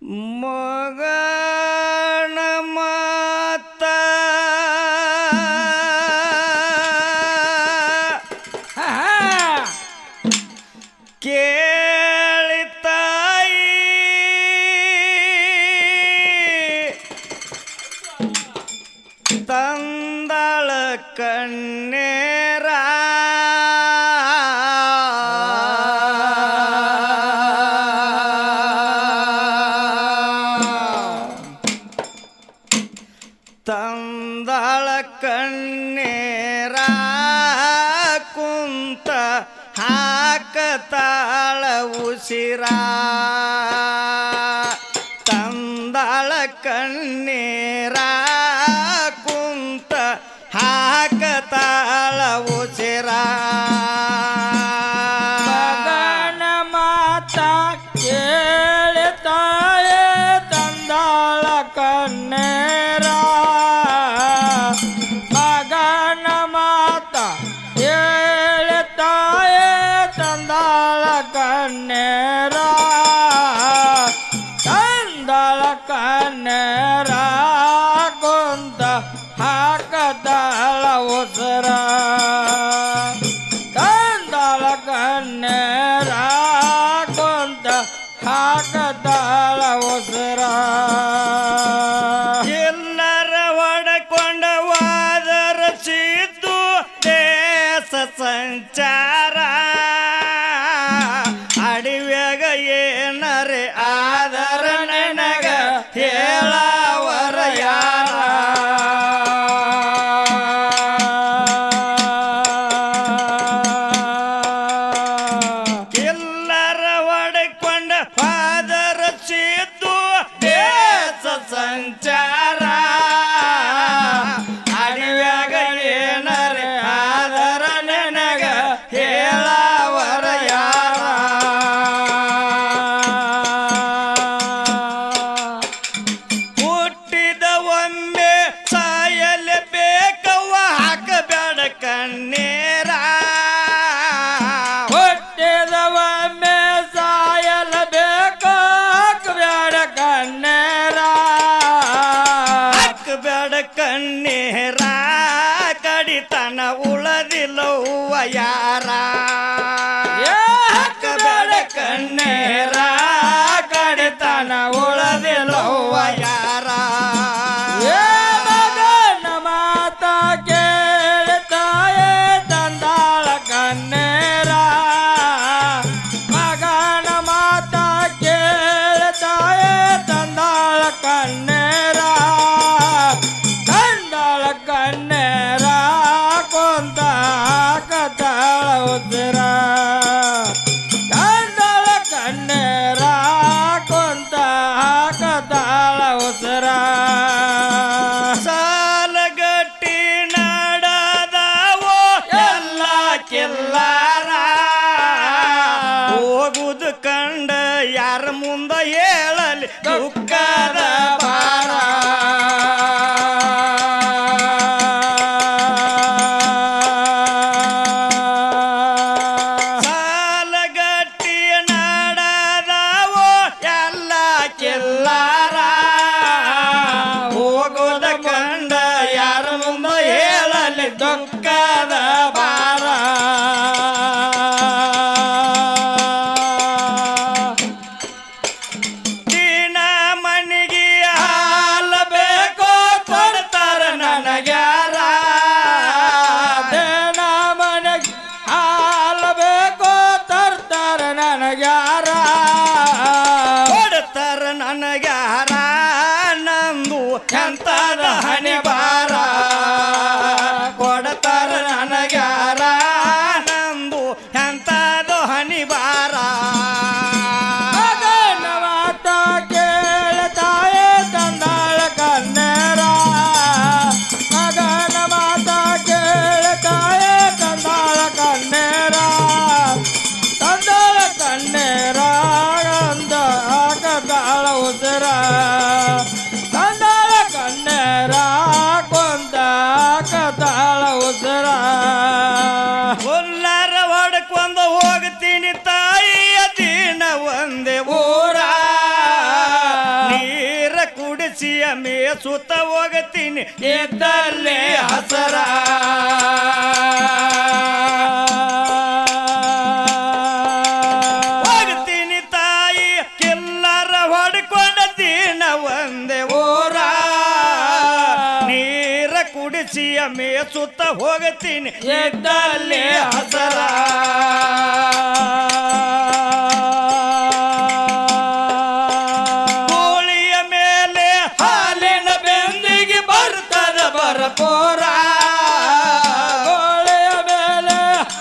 ಮಗನ ಮಾತ ಕೇಳಿ ತಾಯಿ ತಂದಳ ಕಣ್ಣೇರ ತಂದಳ ಕಣ್ಣೇರ ಕುಂತ ಹಾಕತಾಳ ಉಸಿರ ತಂದಳ ಕಣ್ಣೇರ ಕುಂತ ಹಾಕತಾಳ ಉಸಿರ ಮಗನ ಮಾತ ಕೇಳುತ್ತಾಳೆ ತಂದಾಳ ಕಣ್ಣೇರ ಮಗನ ಮಾತ ಕೇಳುತ್ತಾಳೆ ತಂದಾಳ ಕಣ್ಣೇರ ತಂದಾಳ ಕಣ್ಣೇರ ಕುಂತ ಹಾಕದಾಳ ಉಸರ ತಂದಾಳ ಕಣ್ಣೇರ ಕುಂತ ಹಾಕದಾಳ ಉಸರ ಎಲ್ಲರ ಒಡಕೊಂಡ ವಾದರ ಸಿದ್ದು ದೇಶ ಸಂಚಾರ ಅಡಿವ್ಯಾಗ ಏನರೆ ಆದರ ನನಗ ಹೇಳವರ ಯಾರ ಎಲ್ಲರ ಒಡಕೊಂಡ ವಾದರ ಸಿದ್ದು ದೇಶ ಸಂಚಾರ ಅಡಿವ್ಯಾಗ ಏನರೆ ಆದರ ನನಗ ಹೇಳವರ ಯಾರ ಹುಟ್ಟಿದ ಒಮ್ಮೆ ಸಾಯಲೆ ಬೇಕವ್ವ ಹಾಕಬೇಡ ಕಣ್ಣೇರ ಹುಟ್ಟಿದ ಒಮ್ಮೆ ಸಾಯಲ ಬೇಕು ಬ್ಯಾಡ ಕಣ್ಣೇರ ಹಾಕಬೇಡ ಕಣ್ಣೇರ ಕಡಿತನ ಉಳದಿಲ್ಲವ್ವ ಯಾರ ಏ ಹಾಕಬೇಡ ಕಣ್ಣೇರ ಕಡಿತನ ಉಳದಿಲ್ಲವ್ವ ಯಾರ ಏ ಮಗನ ಮಾತ ಕೇಳ್ತಾಯೆ ತಂದಾಳ ಕಣ್ಣೇರ ಮಗನ ಮಾತ ಕೇಳ್ತಾಯೆ ತಂದಾಳ ಕಣ್ಣೇರ ತಂದಾಳ ಕಣ್ಣೇರ ಕೊಂತ ಹಾಕತಾಳ ಉಸಿರ ತಂದಾಳ ಕಣ್ಣೇರ ಕೊಂತ ಹಾಕತಾಳ ಉಸಿರ ಸಾಲಗಟ್ಟಿ ನಾಡದಾವೋ ಎಲ್ಲ ಕೆಲ್ಲಾರ ಹೋಗುದು ಕಂಡ ಯಾರ ಮುಂದ ಹೇಳಲಿ ದುಃಖದ ಭಾರ ಸಾಲಗಟ್ಟಿ ನಾಡದಾವೋ ಎಲ್ಲ ಕೆಲ್ಲಾರ ಹೋಗೋದ ಕಂಡ ಯಾರ ಮುಂದ ಹೇಳಲಿ ದುಃಖದ ಭಾರ ದಿನ ಮನಿಗೆ ಹಾಲ ಬೇಕೋ ಕೊಡ್ತಾರ ನನಗ್ಯಾರ ದೇನ ಮನೆಗೆ ಹಾಲು ಬೇಕು ತರ್ತಾರ ನನಗ್ಯಾರ ಕೊಡ್ತಾರ ನನಗ್ಯಾರ ನಂದು ಎಂತದ ಹಣಿ ಬಾರ ಕೊಡ್ತಾರ ನನಗ್ಯಾರ ನಂದು ಎಂತದ ಹಣಿ ಬಾರ ಮಗನ ಮಾತ ಕೇಳ್ತಾಯೆ ತಂದಾಳ ಕಣ್ಣೇರ ಮಗನ ಮಾತ ಕೇಳ್ತಾಯೆ ತಂದಾಳ ಕಣ್ಣೇರ ತಂದಾಳ ಕಣ್ಣೇರ ಅಂದ ಹಾಕದಾಳ ಉಸಿರ ತಂದಾಳ ಕಣ್ಣೇರ ಕೊಂದ ಹಾಕದಾಳ ಉಸಿರ ಹುಲ್ಲರ ಹೊಡ್ಕೊಂಡು ಹೋಗ್ತೀನಿ ತಾಯಿಯ ಮೇಸುತ್ತ ಹೋಗತೀನಿ ಇದ್ದಲ್ಲಿ ಹಸರ ಹೋಗ್ತೀನಿ ತಾಯಿ ಕಿಲ್ಲರ ಹೊಡ್ಕೊಂಡ ದಿನ ಒಂದೇ ಊರ ನೀರ ಕುಡಿಸಿಯ ಮೇಸುತ್ತ ಹೋಗತೀನಿ ಇದ್ದಲ್ಲಿ ಹಸರ ಕೋಳಿಯ ಮೇಲೆ ಹಾಲಿನ ಬೆಂದಿಗೆ ಬರ್ತದ ಬರಪೋರ ಗೋಳೆಯ ಮೇಲೆ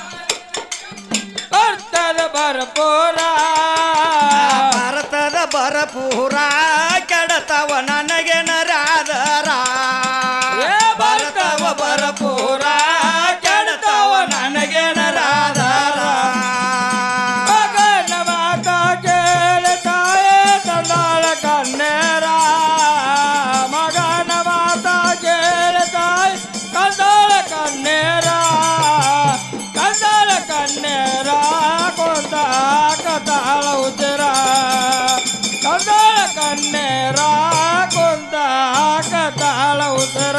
ಬರ್ತದ ಬರಪೋರ ಭಾರತದ ಬರಪೂರ ಕೆಡತವ ನನಗೆ ನರಾದರ ಏ ಬರ್ತವ ಬರಪೂರ ಕೆಡತವ ನನಗೆ ನರಾದರ ಮಗನ ಮಾತ ಕೇಳಿ ತಾಯೇ ತಂದಾಳ ಕಣ್ಣೇರ ಮಗನ ಮಾತ ಕೇಳಿ ತಾಯಿ ತಂದಾಳ ಕಣ್ಣೇರ ಕಂದಾಳ ಕಣ್ಣೇರ ಕೊಂದ ಕತಾಳ ಉಸಿರ ಕಂದಾಳ ಕಣ್ಣೇರ ಕೊಂದ ಕತಾಳ ಉಸಿರ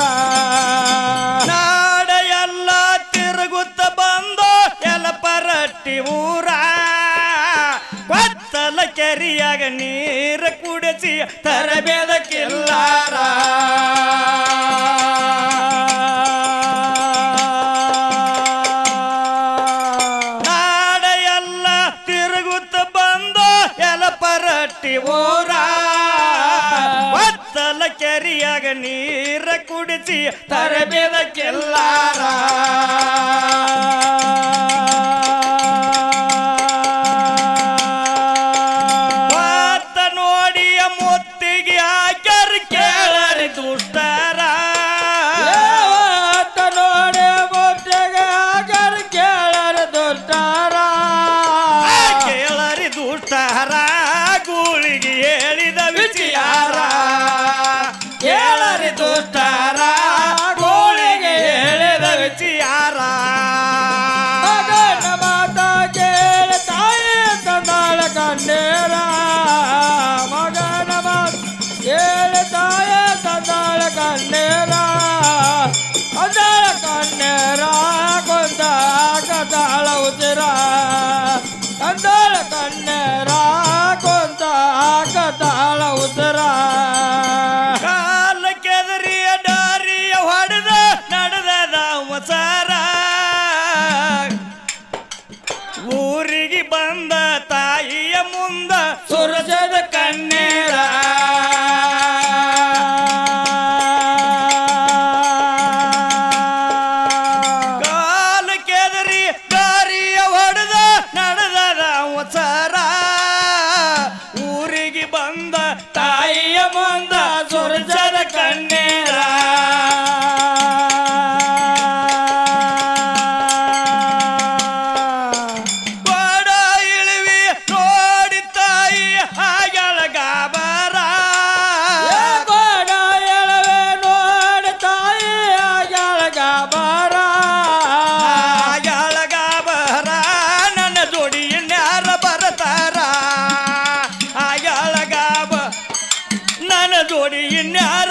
ನಾಡ ಎಲ್ಲ ತಿರುಗುತ್ತ ಬಂದು ಎಲಪರಟ್ಟಿ ಊರ ಕೊತ್ತಲ ಕೆರಿಯಾಗ ನೀರ ಕುಡಿಸಿ ತರಬೇದ ಕಿಲ್ಲಾರ ನಾಡ ಎಲ್ಲ ತಿರುಗುತ್ತ ಬಂದು ಎಲಪರಟ್ಟಿ ಊರ ಕೊತ್ತಲ ಕೆರಿಯಾಗ ನೀರ ಕುಡಿಸಿ ತರಬೇದ ಕಿಲ್ಲಾರ ಮತ್ತ ನೋಡಿಯ ಮುತ್ತಿಗೆ ಹಾಕ್ಯಾರ ಕೇಳರಿ ದುಷ್ಟರ ಏವತ್ತ ನೋಡಿ ಮುಟ್ಟಿಗೆ ಹಾಕರ್ ಕೇಳರ ದುಷ್ಟಾರ ಕೇಳರಿ ದುಷ್ಟರ ಗೂಳಿಗೆ ಹೇಳಿದ ವಿಚಾರ ಕೇಳರಿ ದುಷ್ಟರ ಗೂಳಿಗೆ ಹೇಳಿದ ವಿಚಾರ ಮಗನ ಮಾತ ಕೇಳ ತಾಯಿ ತಂದಾಳ ಕಣ್ಣೇರ ಮಗನ ಮಾತ ಕೇಳ ತಾಯಿ ತಂದಾಳ ಕಣ್ಣೇರ ತಂದಾಳ ಕಣ್ಣೇರ ಕೊಂದ ಕತಾಳ ಉಸಿರ ತಂದಾಳ ಕಣ್ಣೇರ ಕೊಂದ ಕತಾಳ ಉಸಿರ ಕಾಲ ಕೆದರಿಯ ಡಾರಿಯ ಹೊಡೆದ ನಡೆದ ವಸಾರ ಊರಿಗೆ ಬಂದ ತಾಯಿಯ ಮುಂದ ಸುರಜದ ಕಣ್ಣೀರ ಕಾಲ ಕೆದರಿ ದಾರಿಯ ಹೊಡೆದ ನಡೆದ ವಸಾರ ಊರಿಗೆ ಬಂದ ತಾಯಿಯ ಮುಂದ ಸುರಜದ ಕಣ್ಣೀರ ಕೊಡ ಇಳಿವಿ ನೋಡಿ ತಾಯಿ ಹಾಗಳ ಗಾಬರ ಏ ಗೋಡ ಎಳವೆ ನೋಡಿ ತಾಯಿ ಆಗಳ ಬಾರ ಹಾಗಳ ಗಾಬರ ನನ್ನ ಜೋಡಿ ಇನ್ಯಾರ ಬರ್ತಾರ ಹಾಗಳ ಗಾಬ ನನ್ನ ಜೋಡಿ ಇನ್ಯಾರ